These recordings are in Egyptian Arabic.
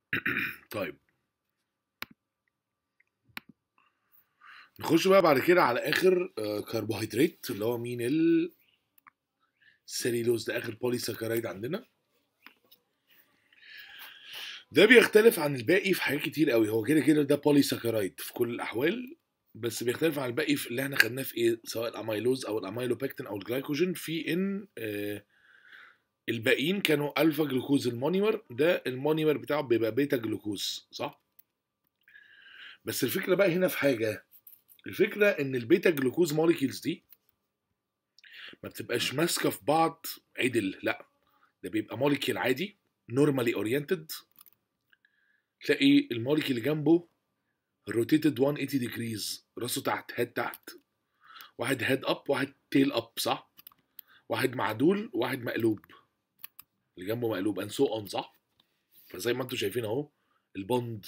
طيب نخش بقى بعد كده على اخر آه، كربوهيدرات اللي هو مين السليلوز ده اخر بولي ساكرايد عندنا ده بيختلف عن الباقي في حاجات كتير قوي هو كده كده ده بولي ساكرايد في كل الاحوال بس بيختلف عن الباقي في اللي احنا خدناه في ايه سواء الاميلوز او الاميلوبكتين او الجلايكوجين في ان آه الباقيين كانوا الفا جلوكوز المونيمر ده المونيمر بتاعه بيبقى بيتا جلوكوز صح بس الفكره بقى هنا في حاجه الفكره ان البيتا جلوكوز موليكيولز دي ما بتبقاش ماسكه في بعض عدل لا ده بيبقى موليكيول عادي نورمالي اورينتد تلاقي الموليكيول اللي جنبه روتيتد 180 ديجريز راسه تحت هيد تحت واحد هيد اب واحد تيل اب صح واحد معدول واحد مقلوب اللي جنبه مقلوب and so on صح فزي ما انتم شايفين اهو البوند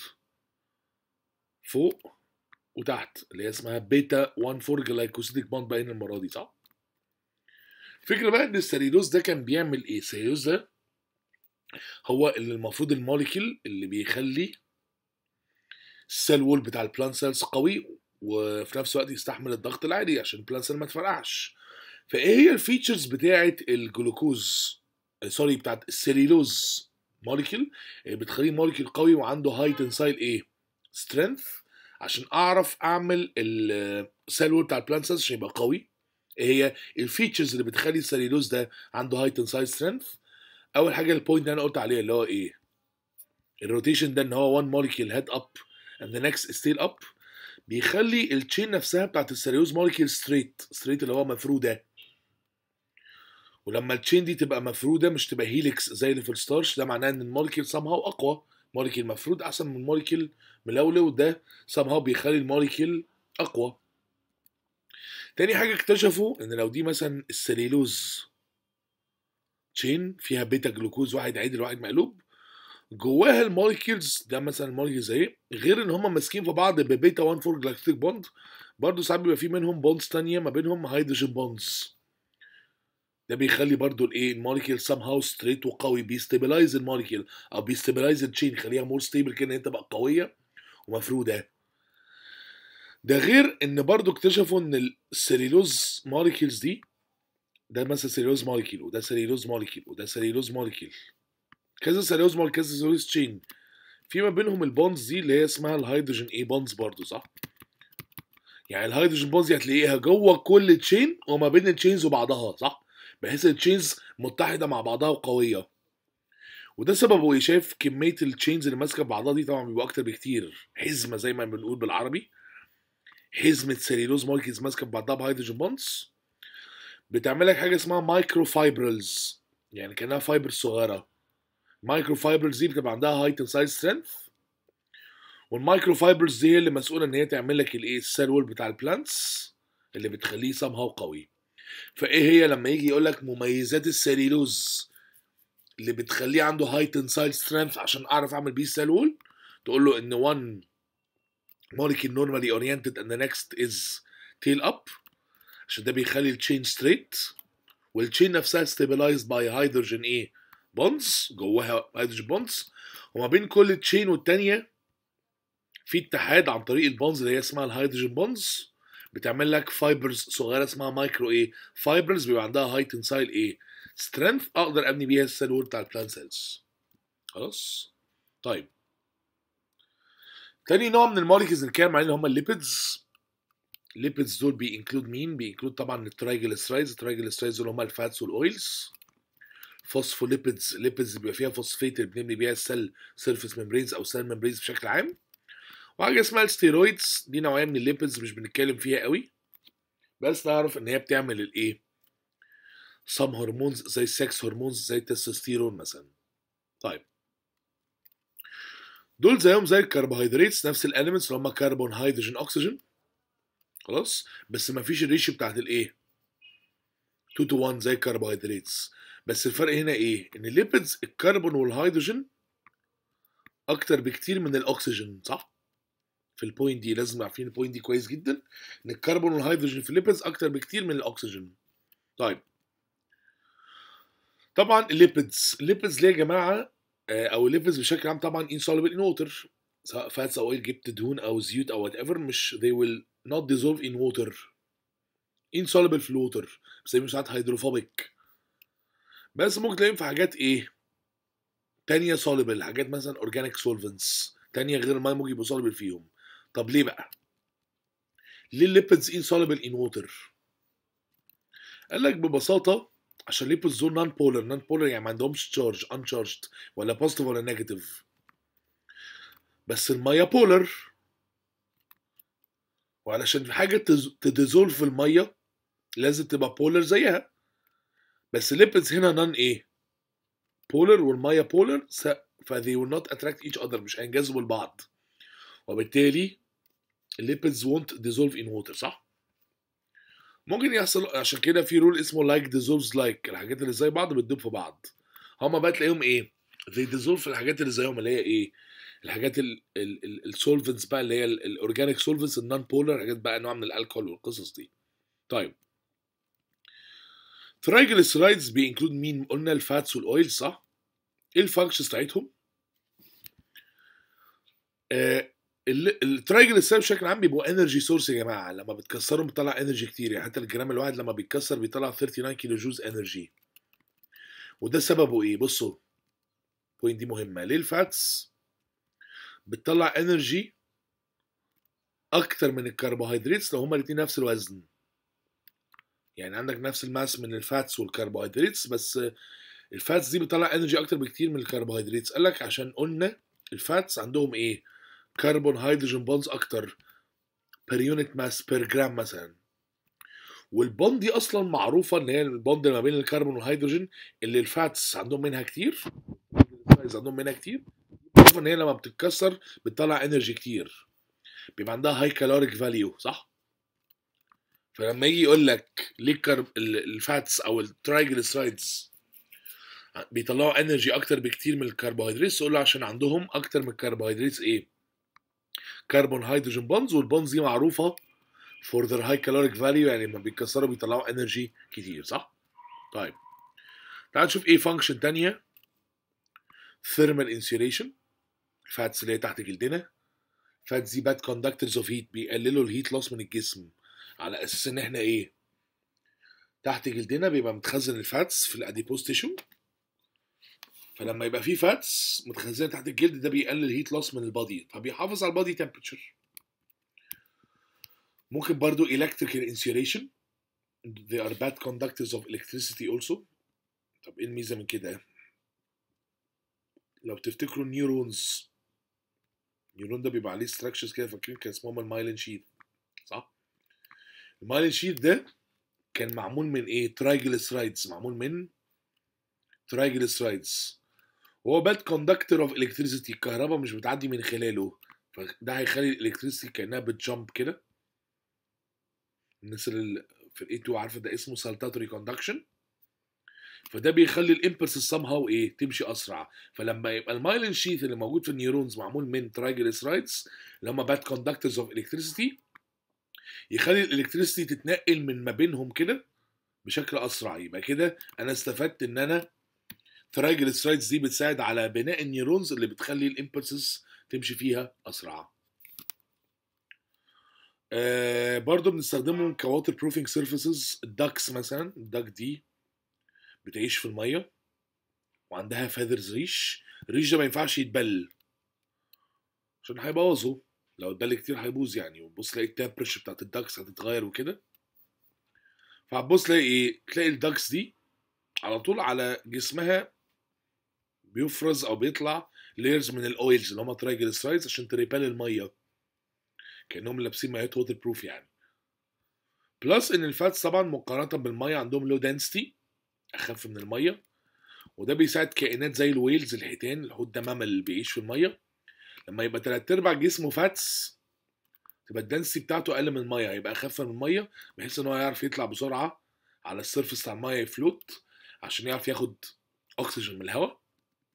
فوق وتحت اللي هي اسمها بيتا 1 4 جلايكوسيديك بوند باين المره دي صح الفكره بقى ان السليلوز ده كان بيعمل ايه السليلوز ده هو اللي المفروض الموليكيول اللي بيخلي السيل وول بتاع البلان سيلز قوي وفي نفس الوقت يستحمل الضغط العالي عشان البلان سيل ما تفرقعش فايه هي الفيتشرز بتاعه الجلوكوز آه، سوري بتاعه السليلوز موليكيول اللي بتخليه موليكيول قوي وعنده هاي تنسايل ايه سترينث عشان اعرف اعمل السيل وول بتاع البلان سيلز عشان يبقى قوي ايه هي الفيتشرز اللي بتخلي السليلوز ده عنده هاي تنسايل سترينث اول حاجه البوينت اللي انا قلت عليها اللي هو ايه الروتيشن ده ان هو 1 موليكيول هيد اب and the next ستيل اب بيخلي التشين نفسها بتاعت السليلوز موليكيول ستريت ستريت اللي هو مفروده ولما التشين دي تبقى مفروده مش تبقى هيليكس زي اللي في الستارش ده معناه ان الموليكيول somehow اقوى موليكيول مفرود احسن من موليكيول ملولو وده somehow بيخلي الموليكيول اقوى تاني حاجه اكتشفوا ان لو دي مثلا السليلوز تشين فيها بيتا جلوكوز واحد عادل واحد مقلوب جواها الموليكيولز ده مثلا الموليكيولز اهي غير ان هم ماسكين في بعض ببيتا 1 4 جلاكتيك بوند برضه ساعات بيبقى في منهم بوندز تانية ما بينهم هيدروجين بوندز ده بيخلي برضه الايه الموليكيول سام هاو ستريت وقوي بيستابلايز الموليكيول او بيستابلايز التشين يخليها مور ستيبل كده ان هي تبقى قويه ومفروده ده غير ان برضه اكتشفوا ان السليلوز موليكيولز دي ده مثلا سليلوز موليكيول وده سليلوز موليكيول وده سليلوز موليكيول كذا سليلوز موليكيول كذا سليلوز تشين في ما بينهم البونز دي اللي هي اسمها الهيدروجين اي بونز برضو صح يعني الهيدروجين بونز دي هتلاقيها جوه كل تشين وما بين التشينز وبعضها صح بحيث التشينز متحده مع بعضها وقويه وده سببه ايه شايف كميه التشينز اللي ماسكه بعضها دي طبعا بيبقى اكتر بكتير حزمه زي ما بنقول بالعربي حزمه سليلوز مولكيولز ماسكه بعضها بهيدروجين بونز بتعمل لك حاجه اسمها مايكرو فايبرلز يعني كانها فايبر صغيره مايكرو فايبرز دي بتبقى عندها هاي تنسايل سترينث والمايكرو فايبرز دي هي اللي مسؤوله ان هي تعمل لك الايه السيل وول بتاع البلانتس اللي بتخليه سام هاو قوي فايه هي لما يجي يقول لك مميزات السليلوز اللي بتخليه عنده هاي تنسايل سترينث عشان اعرف اعمل بيه السيل وول تقول له ان one molecule normally oriented and the next is tail up عشان ده بيخلي التشين ستريت والتشين نفسها stabilized by hydrogen ايه بونز جواها هيدروجين بونز وما بين كل تشين والتانية في اتحاد عن طريق البونز اللي هي اسمها الهيدروجين بونز بتعمل لك فايبرز صغيره اسمها مايكرو ايه فايبرز بيبقى عندها هاي تنسايل ايه سترينث اقدر ابني بيها السيل وول بتاع البلان سيلز خلاص طيب تاني نوع من الموليكيولز اللي بنتكلم عليه اللي هم الليبيدز الليبيدز دول بينكلود مين بينكلود طبعا الترايجليسرايدز الترايجليسرايدز دول هم الفاتس والاويلز فوسفوليبيدز ليبيدز بيبقى فيها فوسفيت اللي بنبني بيها السيل سيرفيس ممبرينز او سيل ممبرينز بشكل عام وحاجه اسمها الستيرويدز دي نوعيه من الليبيدز مش بنتكلم فيها قوي بس نعرف ان هي بتعمل الايه سام هرمونز زي السكس هرمونز زي التستوستيرون مثلا طيب دول زيهم زي الكربوهيدرات نفس الاليمنتس اللي هم كربون هيدروجين اكسجين خلاص بس ما فيش الريشيو بتاعت الايه 2 to 1 زي الكربوهيدرات بس الفرق هنا ايه ان الليبيدز الكربون والهيدروجين اكتر بكتير من الاكسجين صح في البوينت دي لازم عارفين البوينت دي كويس جدا ان الكربون والهيدروجين في الليبيدز اكتر بكتير من الاكسجين طيب طبعا الليبيدز الليبيدز ليه يا جماعه آه، او الليبيدز بشكل عام طبعا insoluble in water سواء فاتس او اويل جبت دهون او زيوت او وات ايفر مش they will not dissolve in water insoluble في الووتر بيسموه ساعات هيدروفوبيك بس ممكن تلاقيهم في حاجات ايه تانية soluble حاجات مثلا organic solvents تانية غير الماء ممكن يبقوا soluble فيهم طب ليه بقى؟ ليه الليبيدز insoluble in water؟ قال لك ببساطة عشان الليبيدز دول نون بولر نون بولر يعني ما عندهمش تشارج uncharged ولا بوزيتيف ولا نيجاتيف بس المية بولر وعلشان حاجة تديزولف في المية لازم تبقى بولر زيها بس الليبيدز هنا نون ايه بولر والمية بولر ف they will not attract each other مش هينجذبوا لبعض وبالتالي الليبيدز won't dissolve in water صح؟ ممكن يحصل عشان كده في رول اسمه like dissolves like الحاجات اللي زي بعض بتدوب في بعض هما بقى تلاقيهم ايه؟ they dissolve في الحاجات اللي زيهم اللي هي ايه؟ الحاجات السولفنتس بقى اللي هي الاورجانيك سولفنتس النون بولر حاجات بقى نوع من الالكول والقصص دي طيب ترايجليسرايدز بينكلود مين قلنا الفاتس والاويل صح ايه الفانكشنز بتاعتهم آه الترايجليسرايد بشكل عام بيبقوا انرجي سورس يا جماعه لما بتكسرهم بيطلع انرجي كتير يعني حتى الجرام الواحد لما بيتكسر بيطلع 39 كيلو جوز انرجي وده سببه ايه بصوا البوينت دي مهمه ليه الفاتس بتطلع انرجي اكتر من الكربوهيدرات لو هما الاثنين نفس الوزن يعني عندك نفس الماس من الفاتس والكربوهيدرات بس الفاتس دي بتطلع انرجي اكتر بكتير من الكربوهيدرات قال لك عشان قلنا الفاتس عندهم ايه كربون هيدروجين بونز اكتر بير يونت ماس بير جرام مثلا والبوند دي اصلا معروفه ان هي البوند ما بين الكربون والهيدروجين اللي الفاتس عندهم منها كتير عندهم منها كتير معروف ان هي لما بتتكسر بتطلع انرجي كتير بيبقى عندها هاي كالوريك فاليو صح فلما يجي يقول لك ليه الكرب الفاتس او الترايجليسرايدز بيطلعوا انرجي اكتر بكتير من الكربوهيدرات تقول له عشان عندهم اكتر من الكربوهيدرات ايه كربون هيدروجين بونز والبونز دي معروفه فور ذير هاي كالوريك فاليو يعني لما بيتكسروا بيطلعوا انرجي كتير صح طيب تعال نشوف ايه فانكشن تانية ثيرمال انسيوليشن الفاتس اللي هي تحت جلدنا فاتس دي باد كوندكتورز اوف هيت بيقللوا الهيت لوس من الجسم على اساس ان احنا ايه تحت جلدنا بيبقى متخزن الفاتس في الاديبوز تيشو فلما يبقى في فاتس متخزنه تحت الجلد ده بيقلل هيت لوس من البادي فبيحافظ على البادي تمبرتشر ممكن برضو electrical insulation they are bad conductors of electricity also طب ايه الميزه من كده لو تفتكروا النيورونز النيورون ده بيبقى عليه ستراكشرز كده فاكرين كان اسمهم المايلين شيت صح المايلين شيت ده كان معمول من ايه ترايجليسرايدز معمول من ترايجليسرايدز وهو باد كوندكتور اوف الكتريسيتي الكهرباء مش بتعدي من خلاله فده هيخلي الالكتريسيتي كانها بتجامب كده الناس اللي في الاي 2 عارفه ده اسمه سالتاتوري كوندكشن فده بيخلي الامبلس سام هاو ايه تمشي اسرع فلما يبقى المايلين شيت اللي موجود في النيورونز معمول من ترايجليسرايدز اللي هم باد كوندكتورز اوف الكتريسيتي يخلي الالكتريسيتي تتنقل من ما بينهم كده بشكل اسرع يبقى كده انا استفدت ان انا ترايجليسرايدز دي بتساعد على بناء النيورونز اللي بتخلي الامبلسز تمشي فيها اسرع آه برضه بنستخدمهم كواتر بروفينج سيرفيسز الداكس مثلا الداك دي بتعيش في الميه وعندها فاذرز ريش الريش ده ما ينفعش يتبل عشان هيبوظه لو اتبل كتير هيبوظ يعني وبص تلاقي التمبريتشر بتاعت الداكس هتتغير وكده فهتبص تلاقي ايه تلاقي الداكس دي على طول على جسمها بيفرز او بيطلع لايرز من الاويلز اللي هم ترايجليسرايدز عشان تريبال الميه كانهم لابسين مايات ووتر بروف يعني بلس ان الفاتس طبعا مقارنه بالميه عندهم لو دنسيتي اخف من الميه وده بيساعد كائنات زي الويلز الحيتان الحوت ده مامل اللي بيعيش في الميه لما يبقى تلات ارباع جسمه فاتس تبقى الدنسيتي بتاعته اقل من الميه هيبقى اخف من الميه بحيث ان هو يعرف يطلع بسرعه على السيرفس بتاع الميه يفلوت عشان يعرف ياخد اكسجين من الهواء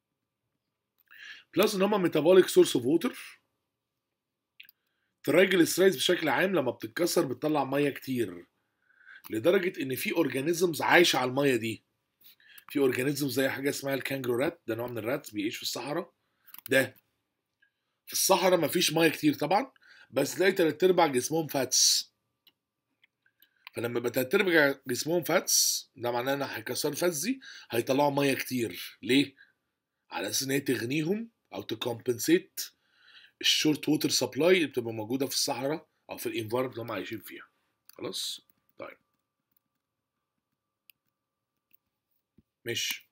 بلس ان هما ميتابوليك سورس اوف ووتر الترايجليسرايدز بشكل عام لما بتتكسر بتطلع ميه كتير لدرجه ان في اورجانيزمز عايشه على الميه دي في اورجانيزم زي حاجه اسمها الكانجرو رات ده نوع من الرات بيعيش في الصحراء ده في الصحراء مفيش ميه كتير طبعا بس تلاقي تلات ارباع جسمهم فاتس فلما يبقى تلات ارباع جسمهم فاتس ده معناه ان هيكسروا الفاتس دي هيطلعوا ميه كتير ليه؟ على اساس ان هي تغنيهم او تكمبنسيت الشورت ووتر سبلاي اللي بتبقى موجوده في الصحراء او في الانفايرمنت اللي هم عايشين فيها خلاص طيب ماشي